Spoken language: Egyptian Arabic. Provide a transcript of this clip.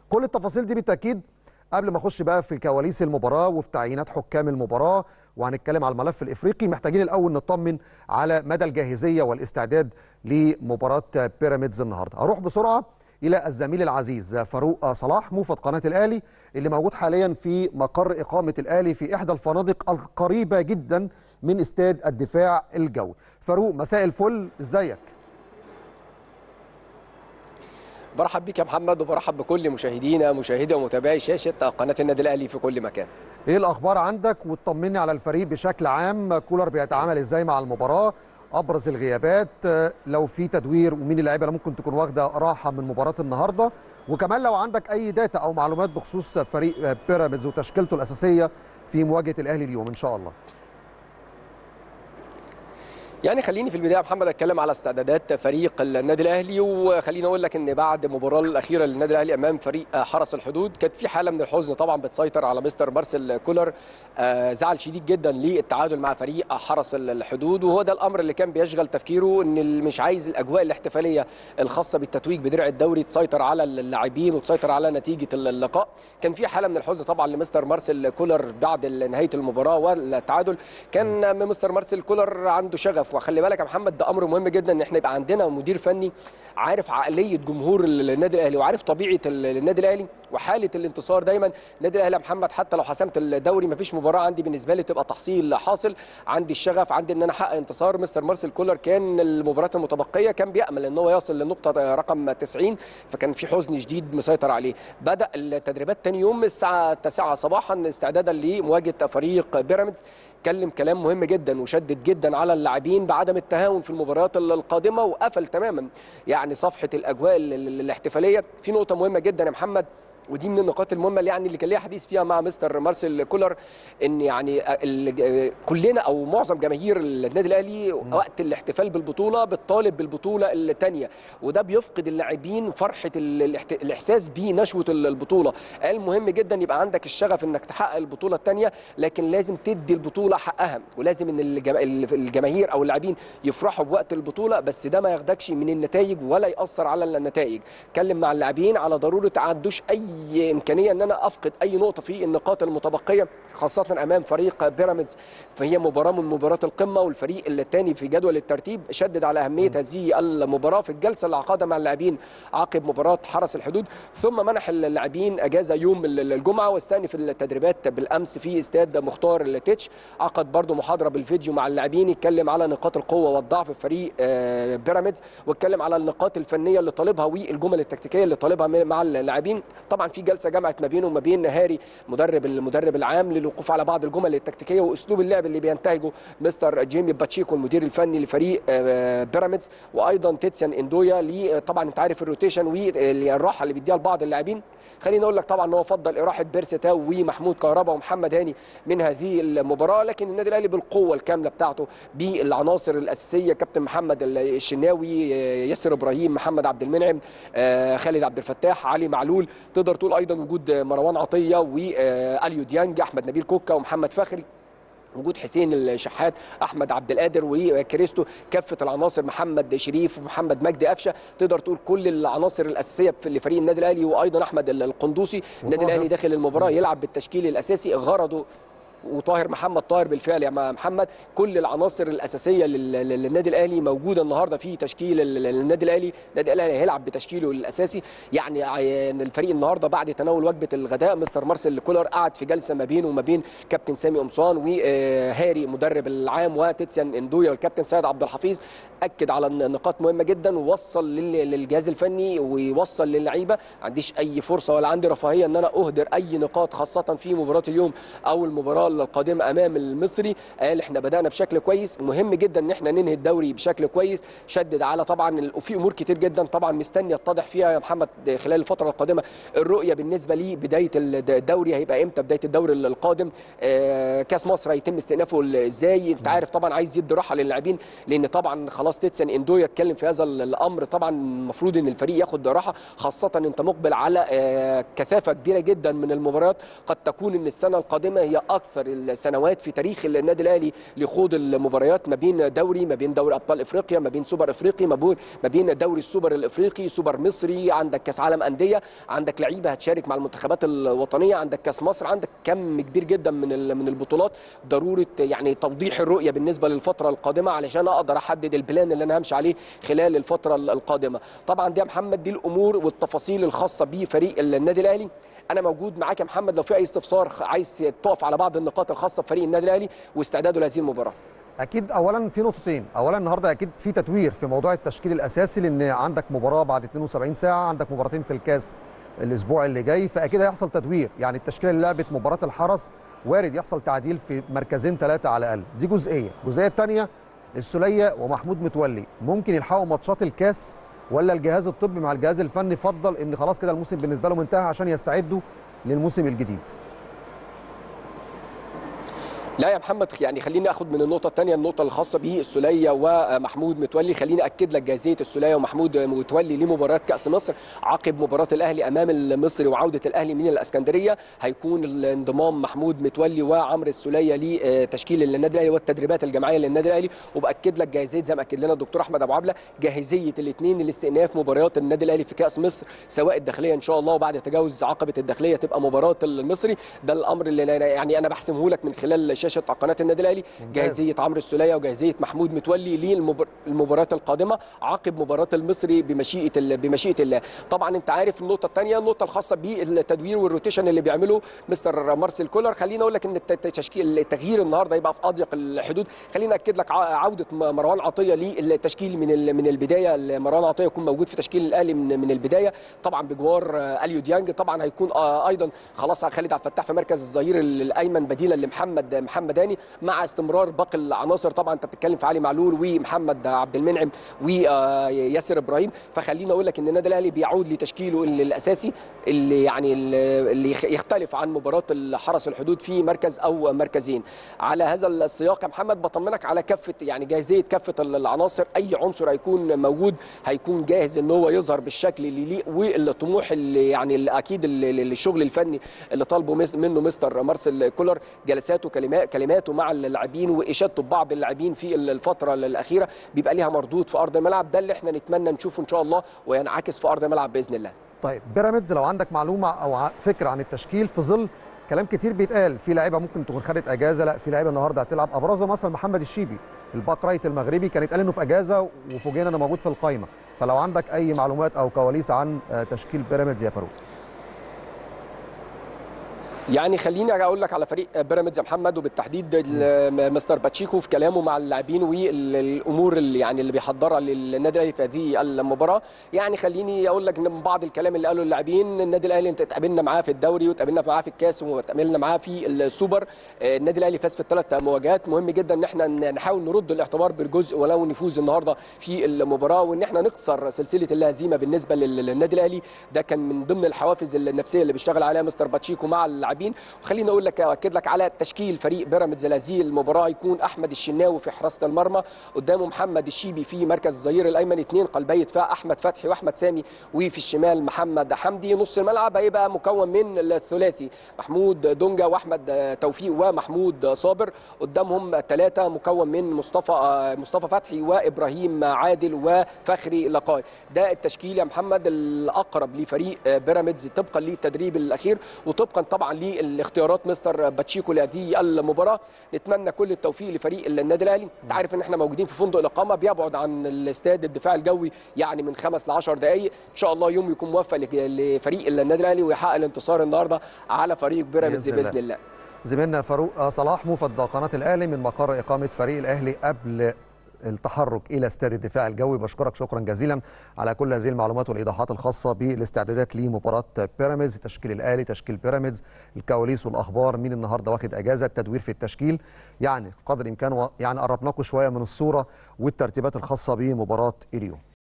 كل التفاصيل دي بالتاكيد قبل ما اخش بقى في كواليس المباراه وفي تعيينات حكام المباراه وهنتكلم على الملف الافريقي محتاجين الاول نطمن على مدى الجاهزيه والاستعداد لمباراه بيراميدز النهارده هروح بسرعه الى الزميل العزيز فاروق صلاح موفد قناه الاهلي اللي موجود حاليا في مقر اقامه الاهلي في احدى الفنادق القريبه جدا من استاد الدفاع الجوي فاروق مساء الفل ازيك برحب بك يا محمد وبرحب بكل مشاهدينا مشاهدي ومتابعي شاشه قناه النادي الاهلي في كل مكان ايه الاخبار عندك وتطمني على الفريق بشكل عام كولر بيتعامل ازاي مع المباراه ابرز الغيابات لو في تدوير ومين اللعيبه اللي ممكن تكون واخده راحه من مباراه النهارده وكمان لو عندك اي داتا او معلومات بخصوص فريق بيراميدز وتشكيلته الاساسيه في مواجهه الاهلي اليوم ان شاء الله يعني خليني في البدايه يا محمد اتكلم على استعدادات فريق النادي الاهلي وخليني اقول لك ان بعد المباراه الاخيره للنادي الاهلي امام فريق حرس الحدود كانت في حاله من الحزن طبعا بتسيطر على مستر مارسيل كولر زعل شديد جدا للتعادل مع فريق حرس الحدود وهو ده الامر اللي كان بيشغل تفكيره ان مش عايز الاجواء الاحتفاليه الخاصه بالتتويج بدرع الدوري تسيطر على اللاعبين وتسيطر على نتيجه اللقاء كان في حاله من الحزن طبعا لمستر مارسيل كولر بعد نهايه المباراه والتعادل كان مستر مارسيل كولر عنده شغف وخلي بالك يا محمد ده امر مهم جدا ان احنا يبقى عندنا مدير فني عارف عقليه جمهور النادي الاهلي وعارف طبيعه النادي الاهلي وحاله الانتصار دايما النادي الاهلي يا محمد حتى لو حسمت الدوري مفيش مباراه عندي بالنسبه لي تبقى تحصيل حاصل عندي الشغف عندي ان انا احقق انتصار مستر مارسيل كولر كان المباريات المتبقيه كان بيامل ان هو يصل للنقطه رقم 90 فكان في حزن شديد مسيطر عليه بدا التدريبات ثاني يوم الساعه 9 صباحا استعدادا لمواجهه فريق بيراميدز اتكلم كلام مهم جدا وشدد جدا على اللاعبين بعدم التهاون في المباريات القادمه وقفل تماما يعني صفحه الاجواء الاحتفاليه في نقطه مهمه جدا يا محمد ودي من النقاط المهمه اللي يعني اللي كان ليها حديث فيها مع مستر مارسيل كولر ان يعني كلنا او معظم جماهير النادي الاهلي وقت الاحتفال بالبطوله بتطالب بالبطوله الثانيه وده بيفقد اللاعبين فرحه الاحساس بنشوه البطوله قال مهم جدا يبقى عندك الشغف انك تحقق البطوله الثانيه لكن لازم تدي البطوله حقها ولازم ان الجماهير او اللاعبين يفرحوا بوقت البطوله بس ده ما ياخدكش من النتائج ولا ياثر على النتائج اتكلم مع اللاعبين على ضروره عندوش اي امكانيه ان انا افقد اي نقطه في النقاط المتبقيه خاصه امام فريق بيراميدز فهي مباراه من مباريات القمه والفريق الثاني في جدول الترتيب شدد على اهميه هذه المباراه في الجلسه اللي عقدها مع اللاعبين عقب مباراه حرس الحدود ثم منح اللاعبين اجازه يوم الجمعه واستأنف التدريبات بالامس في استاد مختار التتش عقد برضه محاضره بالفيديو مع اللاعبين يتكلم على نقاط القوه والضعف في فريق بيراميدز واتكلم على النقاط الفنيه اللي طالبها والجمل التكتيكيه اللي طالبها مع اللاعبين طبعا في جلسه جمعت ما بينه وما بين هاري مدرب المدرب العام للوقوف على بعض الجمل التكتيكيه واسلوب اللعب اللي بينتهجه مستر جيمي باتشيكو المدير الفني لفريق بيراميدز وايضا تيتسيان اندويا طبعا انت عارف الروتيشن والراحه اللي بيديها لبعض اللاعبين خليني اقول لك طبعا ان هو فضل اراحه بيرسي تاو ومحمود كهربا ومحمد هاني من هذه المباراه لكن النادي الاهلي بالقوه الكامله بتاعته بالعناصر الاساسيه كابتن محمد الشناوي ياسر ابراهيم محمد عبد المنعم خالد عبد الفتاح علي معلول تقدر تقول ايضا وجود مروان عطيه واليو ديانج احمد نبيل كوكا ومحمد فخري وجود حسين الشحات احمد عبد القادر وكريستو كافه العناصر محمد شريف ومحمد مجدي قفشه تقدر تقول كل العناصر الاساسيه في لفريق النادي الاهلي وايضا احمد القندوسي النادي الاهلي داخل المباراه يلعب بالتشكيل الاساسي غرضه وطاهر محمد طاهر بالفعل يا محمد كل العناصر الاساسيه للنادي الاهلي موجوده النهارده في تشكيل النادي الاهلي النادي الاهلي هيلعب بتشكيله الاساسي يعني الفريق النهارده بعد تناول وجبه الغداء مستر مارسيل كولر قعد في جلسه ما بينه وما بين كابتن سامي قمصان وهاري مدرب العام وتيتسيان اندويا والكابتن سيد عبد الحفيظ اكد على نقاط مهمه جدا ووصل للجهاز الفني ويوصل للعيبه ما عنديش اي فرصه ولا عندي رفاهيه ان انا اهدر اي نقاط خاصه في مباراه اليوم او المباراه القادمه امام المصري قال احنا بدانا بشكل كويس مهم جدا ان احنا ننهي الدوري بشكل كويس شدد على طبعا وفي امور كتير جدا طبعا مستني يتضح فيها يا محمد خلال الفتره القادمه الرؤيه بالنسبه لي بدايه الدوري هيبقى امتى بدايه الدوري القادم كاس مصر هيتم استئنافه ازاي انت عارف طبعا عايز يدي راحه للاعبين لان طبعا خلاص تيتسن اندويا اتكلم في هذا الامر طبعا المفروض ان الفريق ياخد راحه خاصه انت مقبل على كثافه كبيره جدا من المباريات قد تكون ان السنه القادمه هي اكثر اكثر السنوات في تاريخ النادي الاهلي لخوض المباريات ما بين دوري ما بين دوري ابطال افريقيا ما بين سوبر افريقي ما بين ما بين دوري السوبر الافريقي سوبر مصري عندك كاس عالم انديه عندك لعيبه هتشارك مع المنتخبات الوطنيه عندك كاس مصر عندك كم كبير جدا من من البطولات ضروره يعني توضيح الرؤيه بالنسبه للفتره القادمه علشان اقدر احدد البلان اللي انا همشي عليه خلال الفتره القادمه طبعا دي يا محمد دي الامور والتفاصيل الخاصه بفريق النادي الاهلي انا موجود معاك يا محمد لو في اي استفسار عايز تقف على بعض النقاط الخاصه بفريق النادي الاهلي واستعداده لهذه المباراه اكيد اولا في نقطتين اولا النهارده اكيد في تتوير في موضوع التشكيل الاساسي لان عندك مباراه بعد 72 ساعه عندك مباراتين في الكاس الاسبوع اللي جاي فاكيد هيحصل تدوير يعني التشكيله اللي لعبت مباراه الحرس وارد يحصل تعديل في مركزين ثلاثه على الاقل دي جزئيه الجزئيه الثانيه السوليه ومحمود متولي ممكن يلحقوا ماتشات الكاس ولا الجهاز الطبي مع الجهاز الفني فضل ان خلاص كده الموسم بالنسبه لهم انتهى عشان يستعدوا للموسم الجديد لا يا محمد يعني خليني اخد من النقطه الثانيه النقطه الخاصه بالسوليه ومحمود متولي خليني اكد لك جاهزيه السوليه ومحمود متولي لمباراه كاس مصر عقب مباراه الاهلي امام المصري وعوده الاهلي من الاسكندريه هيكون انضمام محمود متولي وعمرو السوليه لتشكيل النادي الاهلي والتدريبات الجماعيه للنادي الاهلي وباكد لك جاهزيه زي ما اكد لنا الدكتور احمد ابو عبله جاهزيه الاثنين لاستئناف مباريات النادي الاهلي في كاس مصر سواء الداخليه ان شاء الله وبعد تجاوز عقبه الداخليه تبقى مباراه المصري ده الامر اللي يعني انا بحسمه لك من خلال شاشه قناه النادي الاهلي جاهزيه عمرو السوليه وجاهزيه محمود متولي للمباراه القادمه عقب مباراه المصري بمشيئه بمشيئه الله طبعا انت عارف النقطه الثانيه النقطه الخاصه بالتدوير والروتيشن اللي بيعمله مستر مارسيل كولر خليني اقول لك ان التشكيل التغيير النهارده يبقى في اضيق الحدود خليني اكد لك عوده مروان عطيه للتشكيل من من البدايه مروان عطيه يكون موجود في تشكيل الاهلي من من البدايه طبعا بجوار اليو ديانج طبعا هيكون ايضا خلاص خالد عبد الفتاح في مركز الظهير الايمن بديلا لمحمد محمد هاني مع استمرار باقي العناصر طبعا انت بتتكلم في علي معلول ومحمد عبد المنعم وياسر ابراهيم فخليني اقول لك ان النادي الاهلي بيعود لتشكيله الاساسي اللي يعني اللي يختلف عن مباراه حرس الحدود في مركز او مركزين على هذا السياق يا محمد بطمنك على كافه يعني جاهزيه كافه العناصر اي عنصر هيكون موجود هيكون جاهز ان هو يظهر بالشكل اللي يليق والطموح اللي يعني اللي اكيد اللي الشغل الفني اللي طالبه منه مستر مارسيل كولر جلساته كلمات كلماته مع اللاعبين واشادته ببعض اللاعبين في الفتره الاخيره بيبقى ليها مردود في ارض الملعب ده اللي احنا نتمنى نشوفه ان شاء الله وينعكس في ارض الملعب باذن الله طيب بيراميدز لو عندك معلومه او فكره عن التشكيل في ظل كلام كتير بيتقال في لعيبه ممكن تكون خدت اجازه لا في لعيبه النهارده هتلعب ابرزها مثلا محمد الشيبي الباك رايت المغربي كان اتقال انه في اجازه وفوجئنا انه موجود في القائمه فلو عندك اي معلومات او كواليس عن تشكيل بيراميدز يا فاروق يعني خليني اقول لك على فريق بيراميدز يا محمد وبالتحديد مستر باتشيكو في كلامه مع اللاعبين والامور اللي يعني اللي بيحضرها للنادي الاهلي في هذه المباراه يعني خليني اقول لك ان من بعض الكلام اللي قاله اللاعبين النادي الاهلي انت اتقابلنا معاه في الدوري واتقابلنا معاه في الكاس واتقابلنا معاه في السوبر النادي الاهلي فاز في الثلاث مواجهات مهم جدا ان احنا نحاول نرد الاعتبار بالجزء ولو نفوز النهارده في المباراه وان احنا نكسر سلسله الهزيمه بالنسبه للنادي الاهلي ده كان من ضمن الحوافز النفسيه اللي بيشتغل عليها مستر باتشيكو مع اللاعبين اللاعبين وخليني اقول لك اؤكد لك على تشكيل فريق بيراميدز هذه المباراه يكون احمد الشناوي في حراسه المرمى قدامه محمد الشيبي في مركز الظهير الايمن اثنين قلبي دفاع احمد فتحي واحمد سامي وفي الشمال محمد حمدي نص الملعب هيبقى مكون من الثلاثي محمود دونجا واحمد توفيق ومحمود صابر قدامهم ثلاثه مكون من مصطفى مصطفى فتحي وابراهيم عادل وفخري لقاي ده التشكيل يا محمد الاقرب لفريق بيراميدز طبقا للتدريب الاخير وطبقا طبعا لاختيارات مستر باتشيكو لهذه المباراه نتمنى كل التوفيق لفريق النادي الاهلي انت عارف ان احنا موجودين في فندق الاقامه بيبعد عن الاستاد الدفاع الجوي يعني من خمس ل 10 دقائق ان شاء الله يوم يكون موفق لفريق النادي الاهلي ويحقق الانتصار النهارده على فريق بيراميدز باذن, بإذن الله زميلنا فاروق صلاح موفد قناه الاهلي من مقر اقامه فريق الاهلي قبل التحرك الى استاد الدفاع الجوي بشكرك شكرا جزيلا على كل هذه المعلومات والايضاحات الخاصه بالاستعدادات لمباراه بيراميدز تشكيل الاهلي تشكيل بيراميدز الكواليس والاخبار مين النهارده واخد اجازه التدوير في التشكيل يعني قدر الامكان يعني قربناكم شويه من الصوره والترتيبات الخاصه بمباراه اليوم